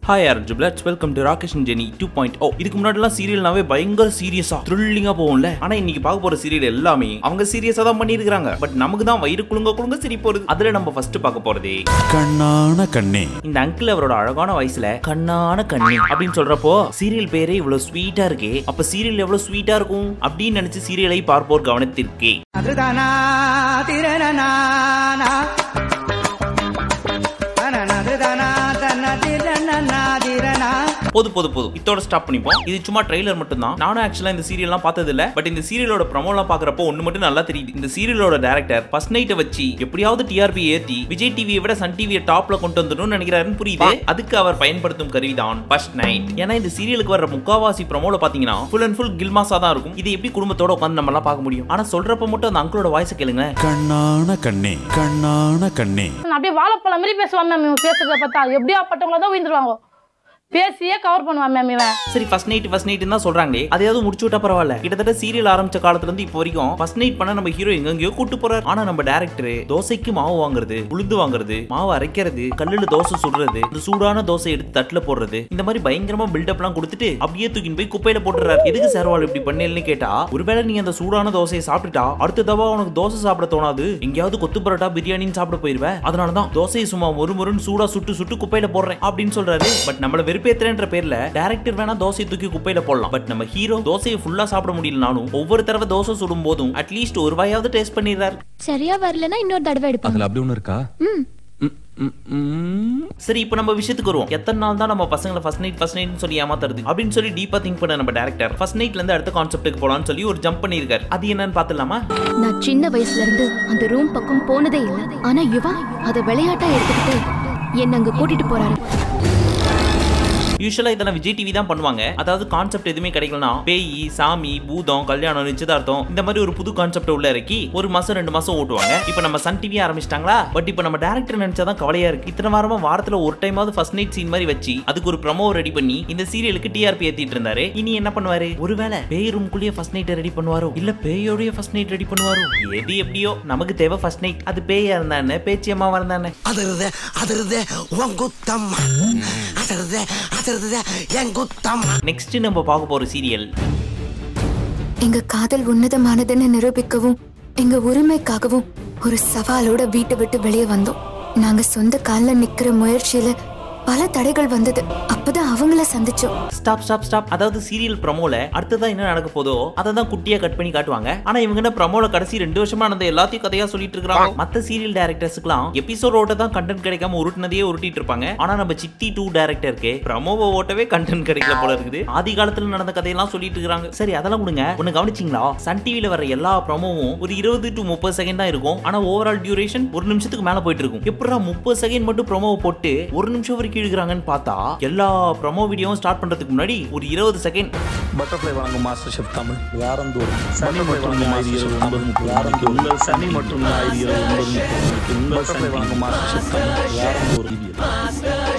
Hi ஆர் ஜுப்லட்ஸ் welcome to Rakesh Jeni two point o இதுக்கு முன்னாடிலாம் சீரியல்னாவே பயங்கர சீரியஸா த்ரில்லிங்கா போகும்ல ஆனா இன்னைக்கு பார்க்க போற சீரியல் எல்லாமே அவங்க சீரியஸா தான் பண்ணியிருக்காங்க பட் நமக்கு தான் வயிறு குலுங்க குலுங்க சிரி போறது அதுல நம்ம ஃபர்ஸ்ட் பார்க்க போறதே கண்ணான கண்ணே இந்த அங்கிள் அவரோட அழகான வயசுல கண்ணான கண்ணி அப்படின்னு சொல்றப்போ சீரியல் பேரே இவ்வளவு ஸ்வீட்டா இருக்கே அப்ப சீரியல் எவ்வளவு ஸ்வீட்டா இருக்கும் அப்படின்னு நினைச்சு சீரியலை பார்ப்போர் கவனத்திற்கே அதுதானா திரணனானா அதுதானா தன்ன திரணனா திரணா போது போது போதும் இதோட ஸ்டாப் பண்ணிப்போம் இது சும்மா ட்ரைலர் மட்டும் தான் நானும் ஆக்சுவலா இந்த சீரியல்லாம் பார்த்தது இல்ல பட் இந்த சீரியலோட ப்ரமோலாம் பாக்குறப்போ ஒண்ணு மட்டும் நல்லா தெரியுது இந்த சீரியலோட டேரக்டர் ஃபர்ஸ்ட் நைட்டை வச்சு எப்படியாவது டிஆர்பி ஏத்தி விஜய் டிவியை விட சன் டிவியை டாப்ல கொண்டு வந்துடணும்னு நினைக்கிறாருன்னு புரியுது அதுக்கு அவர் பயன்படுத்தும் கருவிதான் ஃபர்ஸ்ட் நைட் ஏன்னா இந்த சீரியலுக்கு வர முக்காவாசி ப்ரமோல பாத்தீங்கன்னா ஃபுல் அண்ட் ஃபுல் கில்மாஸா தான் இருக்கும் இது எப்படி குடும்பத்தோட உட்காந்து நம்ம எல்லாம் பார்க்க முடியும் ஆனா சொல்றப்ப மட்டும் அந்த அங்கிளோட வாய்ஸ் கேளுங்க கண்ணான கண்ணே கண்ணான கண்ணே நான் அப்படியே வாழைப்பழம் மாதிரி பேசுவான் மேம் இவன் பேசுறத பார்த்தா எப்படியா பட்டவங்கள தான் விழுந்துருவாங்க பேசியே கவர் பண்ணுவான் மேம் இவன் சரி ஃபர்ஸ்ட் நைட் ஃபர்ஸ்ட் நைட் தான் சொல்றாங்களே அதையாவது முடிச்சு விட்டா பரவாயில்ல கிட்டத்தட்ட சீரியல் ஆரம்பிச்ச காலத்துல இருந்து இப்போ வரைக்கும் ஃபர்ஸ்ட் நைட் பண்ண நம்ம ஹீரோ எங்கெங்கயோ கூட்டு போறாரு ஆனா நம்ம டேரக்டர் தோசைக்கு மாவு வாங்குறது உளுந்து வாங்குறது மாவு அரைக்கிறது கல்லுல தோசை சுடுறது இந்த சூடான தோசை எடுத்து தட்டுல போடுறது இந்த மாதிரி பயங்கரமா பில்டப் எல்லாம் கொடுத்துட்டு அப்படியே தூக்கின்னு போய் குப்பையில போட்டுறாரு எதுக்கு சேர்வாள் இப்படி பண்ணேன்னு கேட்டா ஒருவேளை நீ அந்த சூடான தோசையை சாப்பிட்டுட்டா அடுத்த தவா உனக்கு தோசை சாப்பிட தோணாது எங்கேயாவது கொத்து பரோட்டா பிரியாணின்னு சாப்பிட போயிருவ அதனாலதான் தோசையை சும்மா ஒரு முருன்னு சூடா சுட்டு சுட்டு குப்பையில போடுறேன் அப்படின்னு சொல்றாரு பட் நம்மள வெறுப்பேத்துறேன்ற பேர்ல டேரக்டர் வேணா தோசையை தூக்கி குப்பையில போடலாம் பட் நம்ம ஹீரோ தோசையை ஃபுல்லா சாப்பிட முடியலனாலும் ஒவ்வொரு தடவை தோசை சுடும் போதும் அட்லீஸ்ட் ஒரு வாயாவது டேஸ்ட் பண்ணிடுறாரு சரியா வரலனா இன்னொரு தடவை எடுப்பாங்க அதுல அப்படி ஒண்ணு இருக்கா ம் சரி இப்போ நம்ம விஷயத்துக்கு வருவோம் எத்தனை நாள் தான் நம்ம பசங்களை ஃபர்ஸ்ட் நைட் ஃபர்ஸ்ட் நைட்னு சொல்லி ஏமாத்துறது அப்படின்னு சொல்லி டீப்பா திங்க் பண்ண நம்ம டேரக்டர் ஃபர்ஸ்ட் நைட்ல இருந்து அடுத்த கான்செப்ட்டுக்கு போலாம்னு சொல்லி ஒரு ஜம்ப் பண்ணியிருக்காரு அது என்னன்னு பார்த்துலாமா நான் சின்ன வயசுல இருந்து அந்த ரூம் பக்கம் போனதே இல்ல ஆனா இவா அத விளையாட்டா எடுத்துக்கிட்டு என்ன அங்க கூட்டிட்டு போறாரு யூஸ்வலா இதெல்லாம் விஜய் டிவி தான் பண்ணுவாங்க அதாவது கான்செப்ட் எதுவுமே கிடைக்கலனா பேய் சாமி பூதம் கல்யாணம் நிச்சயதார்த்தம் இந்த மாதிரி ஒரு புது கான்செப்ட் உள்ள இறக்கி ஒரு மாசம் ரெண்டு மாசம் ஓட்டுவாங்க இப்போ நம்ம சன் டிவி ஆரம்பிச்சிட்டாங்களா பட் இப்போ நம்ம டேரக்டர் நினைச்சாதான் கவலையா இருக்கு இத்தனை வாரமா வாரத்துல ஒரு டைமாவது ஃபர்ஸ்ட் நைட் சீன் மாதிரி வச்சு அதுக்கு ஒரு ப்ரமோ ரெடி பண்ணி இந்த சீரியலுக்கு டிஆர்பி ஏத்திட்டு இருந்தாரு இனி என்ன பண்ணுவாரு ஒருவேளை பேய் ரூம்குள்ளேயே ஃபர்ஸ்ட் நைட் ரெடி பண்ணுவாரோ இல்ல பேயோடய ஃபர்ஸ்ட் நைட் ரெடி பண்ணுவாரோ எது எப்படியோ நமக்கு தேவை ஃபர்ஸ்ட் நைட் அது பேயா இருந்தா என்ன பேச்சியம்மாவா இருந்தா என்ன அதிருது அதிருது உன் குத்தம் அதிருது அதிருது என் குத்தம் நெக்ஸ்ட் நம்ம பார்க்க போற சீரியல் எங்க காதல் உன்னதமானதுன்னு நிரூபிக்கவும் எங்க உரிமைக்காகவும் ஒரு சவாலோட வீட்டை விட்டு வெளியே வந்தோம் நாங்க சொந்த கால்ல நிக்கிற முயற்சியில பல தடைகள் வந்தது அப்பதான் அவங்கள சந்திச்சோம் ஸ்டாப் ஸ்டாப் ஸ்டாப் அதாவது சீரியல் ப்ரமோல அடுத்ததா என்ன நடக்க போதோ அதை தான் குட்டியா கட் பண்ணி காட்டுவாங்க ஆனா இவங்க என்ன ப்ரமோல கடைசி ரெண்டு வருஷமா நடந்த எல்லாத்தையும் கதையா சொல்லிட்டு இருக்காங்க மத்த சீரியல் டேரக்டர்ஸ்க்குலாம் எபிசோடோட தான் கண்டென்ட் கிடைக்காம உருட்டுனதையே உருட்டிட்டு இருப்பாங்க ஆனா நம்ம சித்தி டூ டேரக்டருக்கு ப்ரமோவை ஓட்டவே கண்டென்ட் கிடைக்கல போல இருக்குது ஆதி காலத்துல நடந்த கதையெல்லாம் சொல்லிட்டு இருக்காங்க சரி அதெல்லாம் கொடுங்க ஒண்ணு கவனிச்சிங்களா சன் டிவில வர எல்லா ப்ரமோவும் ஒரு இருபது டு முப்பது செகண்ட் தான் இருக்கும் ஆனா ஓவரால் டியூரேஷன் ஒரு நிமிஷத்துக்கு மேல போயிட்டு இருக்கும் எப்படா முப்பது செகண்ட் மட்டும் ப்ரமோவை போட்டு ஒரு நிமிஷம் வரைக்கும் இழுக்கிறாங்கன்னு பார்த்தா எல்லா ப்ரமோ வீடியோவும் ஸ்டார்ட் பண்றதுக்கு முன்னாடி ஒரு இருபது செகண்ட் பட்டர்ஃப்ளை வழங்கும் மாஸ்டர் ஷெஃப் தமிழ் வாரந்தோறும் சனி மற்றும் ஞாயிறு இரவு ஒன்பது முப்பது உங்கள் சனி மற்றும் ஞாயிறு இரவு ஒன்பது முப்பது உங்கள் சனி வழங்கும் மாஸ்டர் ஷெஃப் தமிழ் வாரந்தோறும்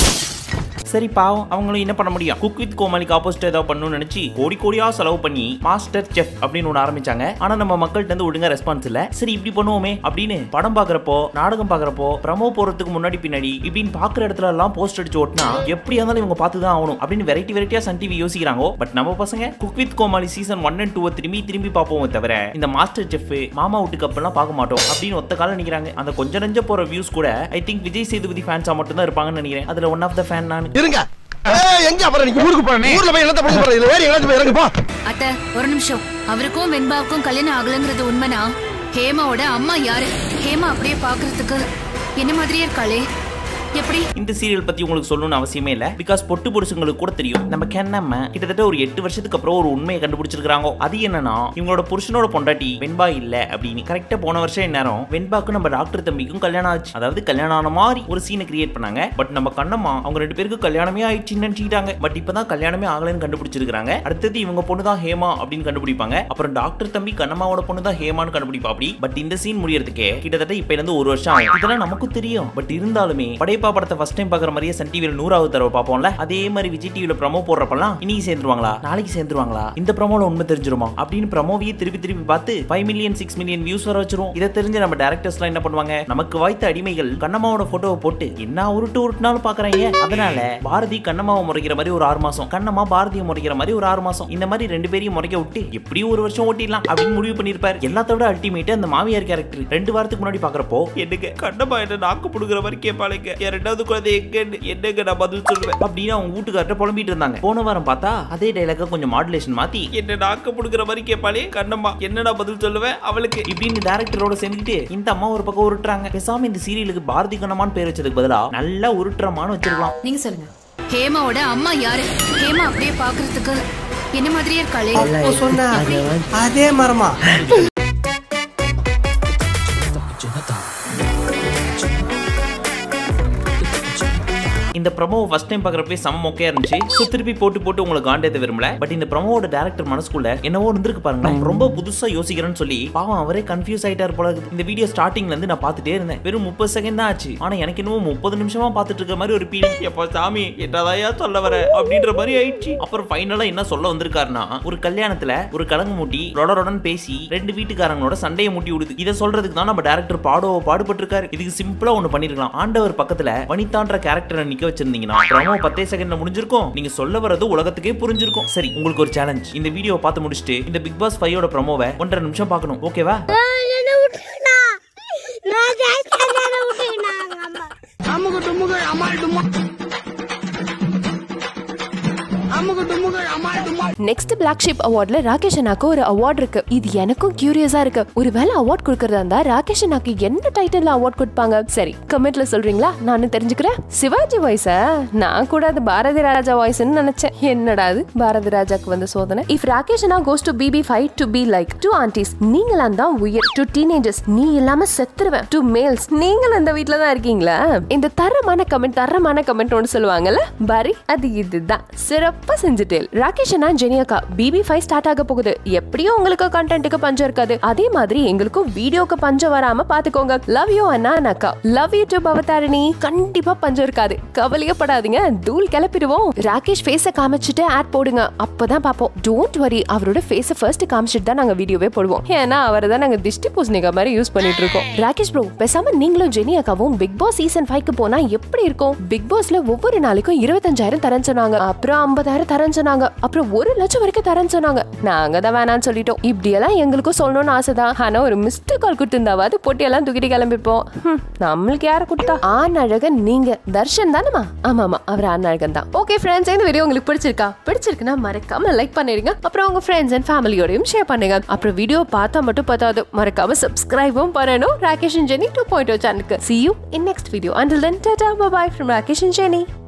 சரி பாவம் அவங்களும் என்ன பண்ண முடியும் குக் வித் கோமாளிக்கு ஆப்போசிட் ஏதாவது பண்ணணும்னு நினைச்சு கோடி கோடியா செலவு பண்ணி மாஸ்டர் செஃப் அப்படின்னு ஒன்று ஆரம்பிச்சாங்க ஆனா நம்ம மக்கள்கிட்ட இருந்து ஒழுங்கா ரெஸ்பான்ஸ் இல்ல சரி இப்படி பண்ணுவோமே அப்படின்னு படம் பாக்குறப்போ நாடகம் பாக்குறப்போ ப்ரமோ போறதுக்கு முன்னாடி பின்னாடி இப்படின்னு பாக்குற இடத்துல எல்லாம் போஸ்ட் அடிச்சு ஓட்டினா எப்படியா இருந்தாலும் இவங்க பார்த்து தான் ஆகணும் அப்படின்னு வெரைட்டி வெரைட்டியா சன் டிவி யோசிக்கிறாங்க பட் நம்ம பசங்க cook with Comali season one and two திரும்பி திரும்பி பார்ப்போமே தவிர இந்த மாஸ்டர் செஃப் மாமா வீட்டுக்கு அப்பெல்லாம் பார்க்க மாட்டோம் அப்படின்னு ஒத்த காலம் நினைக்கிறாங்க அந்த கொஞ்ச நெஞ்ச போற வியூஸ் கூட ஐ திங்க் விஜய் சேதுபதி ஃபேன்ஸா மட்டும் தான் இருப்பாங்கன்னு நினைக்கிறேன் அதுல ஒன் ஆஃப் த ஃபேன் நான் இருங்க ஏய், எங்க அப்புறம் நீங்க ஊருக்கு போறேன் ஊர்ல போய் என்னத்த பண்ண போறீங்க வேற எங்கேயாச்சும் போய் இறங்கு போ அத்த ஒரு நிமிஷம் அவருக்கும் வெண்பாவுக்கும் கல்யாணம் ஆகலங்கிறது உண்மைனா ஹேமாவோட அம்மா யாரு ஹேமா அப்படியே பாக்குறதுக்கு என்ன மாதிரியே இருக்காளே எப்படி இந்த சீரியல் பத்தி உங்களுக்கு சொல்லணும்னு அவசியமே இல்ல பிகாஸ் பொட்டு புருஷங்களுக்கு கூட தெரியும் நம்ம கென்னம்ம கிட்டத்தட்ட ஒரு எட்டு வருஷத்துக்கு அப்புறம் ஒரு உண்மையை கண்டுபிடிச்சிருக்காங்க அது என்னன்னா இவங்களோட புருஷனோட பொண்டாட்டி வெண்பா இல்ல அப்படின்னு கரெக்டா போன வருஷம் நேரம் வெண்பாக்கு நம்ம டாக்டர் தம்பிக்கும் கல்யாணம் ஆச்சு அதாவது கல்யாணம் ஆன மாதிரி ஒரு சீனை கிரியேட் பண்ணாங்க பட் நம்ம கண்ணம்மா அவங்க ரெண்டு பேருக்கு கல்யாணமே ஆயிடுச்சுன்னு நினைச்சிட்டாங்க பட் இப்பதான் கல்யாணமே ஆகலன்னு கண்டுபிடிச்சிருக்காங்க அடுத்தது இவங்க பொண்ணு தான் ஹேமா அப்படின்னு கண்டுபிடிப்பாங்க அப்புறம் டாக்டர் தம்பி கண்ணம்மாவோட பொண்ணு தான் ஹேமான்னு கண்டுபிடிப்பா அப்படி பட் இந்த சீன் முடியறதுக்கே கிட்டத்தட்ட இப்ப இருந்து ஒரு வருஷம் ஆகும் இதெல்லாம் நமக்கும் தெரியும் பட் இருந்தாலுமே படையப்பா புஷ்பா படத்தை ஃபர்ஸ்ட் டைம் பாக்குற மாதிரியே சன் டிவில நூறாவது தடவை பார்ப்போம்ல அதே மாதிரி விஜய் டிவில ப்ரமோ போடுறப்பெல்லாம் இன்னைக்கு சேர்ந்துருவாங்களா நாளைக்கு சேர்ந்துருவாங்களா இந்த ப்ரமோல உண்மை தெரிஞ்சிருமா அப்படின்னு ப்ரமோவையே திருப்பி திருப்பி பார்த்து five million six million views வர வச்சிரும் இதை தெரிஞ்சு நம்ம டேரக்டர்ஸ்லாம் என்ன பண்ணுவாங்க நமக்கு வாய்த்த அடிமைகள் கண்ணம்மாவோட போட்டோவை போட்டு என்ன உருட்டு உருட்டுனாலும் பாக்குறாங்க அதனால பாரதி கண்ணம்மாவை முறைக்கிற மாதிரி ஒரு ஆறு மாசம் கண்ணம்மா பாரதியை முறைக்கிற மாதிரி ஒரு ஆறு மாசம் இந்த மாதிரி ரெண்டு பேரையும் முறைக்க விட்டு எப்படியும் ஒரு வருஷம் ஓட்டிடலாம் அப்படின்னு முடிவு பண்ணிருப்பாரு எல்லாத்தோட அல்டிமேட் அந்த மாமியார் கேரக்டர் ரெண்டு வாரத்துக்கு முன்னாடி பாக்குறப்போ என்னங்க கண்ணம்மா என்ன நாக்கு புடுங்குற மாதிரி கேட்பாளுங்க என் ரெண்டாவது குழந்தை எங்கன்னு என்னங்க நான் பதில் சொல்லுவேன் அப்படின்னு அவங்க வீட்டுக்கார்ட்ட புலம்பிட்டு இருந்தாங்க போன வாரம் பார்த்தா அதே டைலாக கொஞ்சம் மாடுலேஷன் மாத்தி என்ன நாக்கு புடுங்குற மாதிரி கேட்பாளே கண்ணம்மா என்னடா பதில் சொல்லுவேன் அவளுக்கு இப்படின்னு டேரக்டரோட சேர்ந்துக்கிட்டு இந்த அம்மா ஒரு பக்கம் உருட்டுறாங்க பேசாம இந்த சீரியலுக்கு பாரதி கண்ணம்மான்னு பேர் வச்சதுக்கு பதிலா நல்லா உருட்டுறமான்னு வச்சிருக்கலாம் நீங்க சொல்லுங்க ஹேமாவோட அம்மா யாரு ஹேமா அப்படியே பாக்குறதுக்கு என்ன மாதிரியே இருக்காளே சொன்னா அதே மரமா இந்த ப்ரமோ ஃபர்ஸ்ட் டைம் பார்க்குறப்பே செம மொக்கையா இருந்துச்சு ஸோ திருப்பி போட்டு போட்டு உங்களுக்கு காண்டேத்த விரும்பல பட் இந்த ப்ரமோட டேரக்டர் மனசுக்குள்ள என்னவோ இருந்திருக்கு பாருங்க ரொம்ப புதுசா யோசிக்கிறேன்னு சொல்லி பாவம் அவரே கன்ஃபியூஸ் ஆயிட்டார் போல இருக்குது. இந்த வீடியோ ஸ்டார்டிங்ல இருந்து நான் பார்த்துட்டே இருந்தேன் வெறும் முப்பது செகண்ட் தான் ஆச்சு ஆனா எனக்கு என்னவோ முப்பது நிமிஷமா பார்த்துட்டு இருக்க மாதிரி ஒரு ஃபீலிங் எப்போ சாமி என்னதாயா சொல்ல வர அப்படின்ற மாதிரி ஆயிடுச்சு அப்புறம் ஃபைனலா என்ன சொல்ல வந்திருக்காருன்னா ஒரு கல்யாணத்துல ஒரு கலங்கு மூட்டி ரொடரொடன் பேசி ரெண்டு வீட்டுக்காரங்களோட சண்டையை மூட்டி விடுது இதை சொல்றதுக்கு தான் நம்ம டேரக்டர் பாடோ பாடுபட்டிருக்காரு இதுக்கு சிம்பிளா ஒண்ணு பண்ணிருக்கலாம் ஆண்டவர் பக்கத்துல வனிதான்ற கேரக்டரை நிக்க வச்சிருந்தீங்கன்னா ப்ரமோ பத்தே செகண்ட்ல முடிஞ்சிருக்கும் நீங்க சொல்ல வர்றது உலகத்துக்கே புரிஞ்சிருக்கும் சரி உங்களுக்கு ஒரு சேலஞ்ச் இந்த வீடியோ பார்த்து முடிச்சுட்டு இந்த பிக் பாஸ் ஃபைவோட ப்ரமோவை ஒன்றரை நிமிஷம் பார்க்கணும் ஓகேவா அமுகு டுமுகு அமால் டுமா அமுகு டுமுகு அமால் டுமா நெக்ஸ்ட் பிளாக் ஷிப் அவார்ட்ல ராகேஷ் அண்ணாக்கு ஒரு அவார்ட் இருக்கு இது எனக்கும் கியூரியஸா இருக்கு ஒருவேளை அவார்ட் கொடுக்கறதா இருந்தா ராகேஷ் அண்ணாக்கு என்ன டைட்டில்ல அவார்ட் கொடுப்பாங்க சரி கமெண்ட்ல சொல்றீங்களா நானும் தெரிஞ்சுக்கிறேன் சிவாஜி வாய்ஸ நான் கூட அது பாரதி ராஜா வாய்ஸ்னு நினைச்சேன் என்னடா அது பாரதி ராஜாக்கு வந்த சோதனை இஃப் ராகேஷ் அண்ணா goes to BB five to be like to aunties நீங்களாம் தான் உயிர் டு டீனேஜர்ஸ் நீ இல்லாம செத்துருவேன் டு மேல்ஸ் நீங்களும் அந்த வீட்ல தான் இருக்கீங்களா இந்த தரமான கமெண்ட் தரமான கமெண்ட் ஒன்று சொல்லுவாங்கல்ல பாரி அது இதுதான் சிறப்பா செஞ்சுட்டேன் ராகேஷ் அண்ணா ஜெனியாக்கா பிபி ஃபைவ் ஸ்டார்ட் ஆக போகுது எப்படியும் உங்களுக்கு கண்டென்ட்டுக்கு பஞ்சம் இருக்காது அதே மாதிரி எங்களுக்கும் வீடியோக்கு பஞ்சம் வராம பாத்துக்கோங்க லவ் யூ அண்ணா அண்ணாக்கா லவ் யூ டு பவதாரிணி கண்டிப்பா பஞ்சம் இருக்காது கவலையே படாதீங்க தூள் கிளப்பிடுவோம் ராகேஷ் ஃபேஸ காமிச்சிட்டு ஆட் போடுங்க அப்பதான் பாப்போம் டோன்ட் வரி அவரோட ஃபேஸ ஃபர்ஸ்ட் காமிச்சிட்டு தான் நாங்க வீடியோவே போடுவோம் ஏன்னா அவரை தான் நாங்க திஷ்டி பூசணிக்கா மாதிரி யூஸ் பண்ணிட்டு இருக்கோம் ராகேஷ் ப்ரோ பேசாம நீங்களும் ஜெனி அக்காவும் பிக் பாஸ் சீசன் ஃபைவ்க்கு போனா எப்படி இருக்கும் பிக் பாஸ்ல ஒவ்வொரு நாளைக்கும் இருபத்தஞ்சாயிரம் தரேன்னு சொன்னாங்க அப்புறம் ஐம்பதாயிரம் தரேன்னு சொன்னாங்க அப்புறம் ஒரு லட்சம் வரைக்கும் தரேன்னு சொன்னாங்க நாங்க தான் வேணாம்னு சொல்லிட்டோம் இப்படியெல்லாம் எங்களுக்கும் சொல்லணும்னு ஆசைதான் ஆனா ஒரு மிஸ்டு கால் கொடுத்திருந்தாவது பொட்டி எல்லாம் தூக்கிட்டு கிளம்பிப்போம் ஹம், நம்மளுக்கு யார கொடுத்தா ஆண் அழகன் நீங்க தர்ஷன் தானேமா ஆமா ஆமா அவர் ஆண் அழகன் தான் ஓகே ஃப்ரெண்ட்ஸ் இந்த வீடியோ உங்களுக்கு பிடிச்சிருக்கா பிடிச்சிருக்குன்னா மறக்காம லைக் பண்ணிடுங்க அப்புறம் உங்க ஃப்ரெண்ட்ஸ் அண்ட் ஃபேமிலியோடையும் ஷேர் பண்ணுங்க அப்புறம் வீடியோ பார்த்தா மட்டும் பார்த்தாது மறக்காம சப்ஸ்கிரைபும் பண்ணணும் ராகேஷ் ஜெனி டூ பாயிண்ட் சேனலுக்கு see you in next video until then tata bye from Rakesh Jenny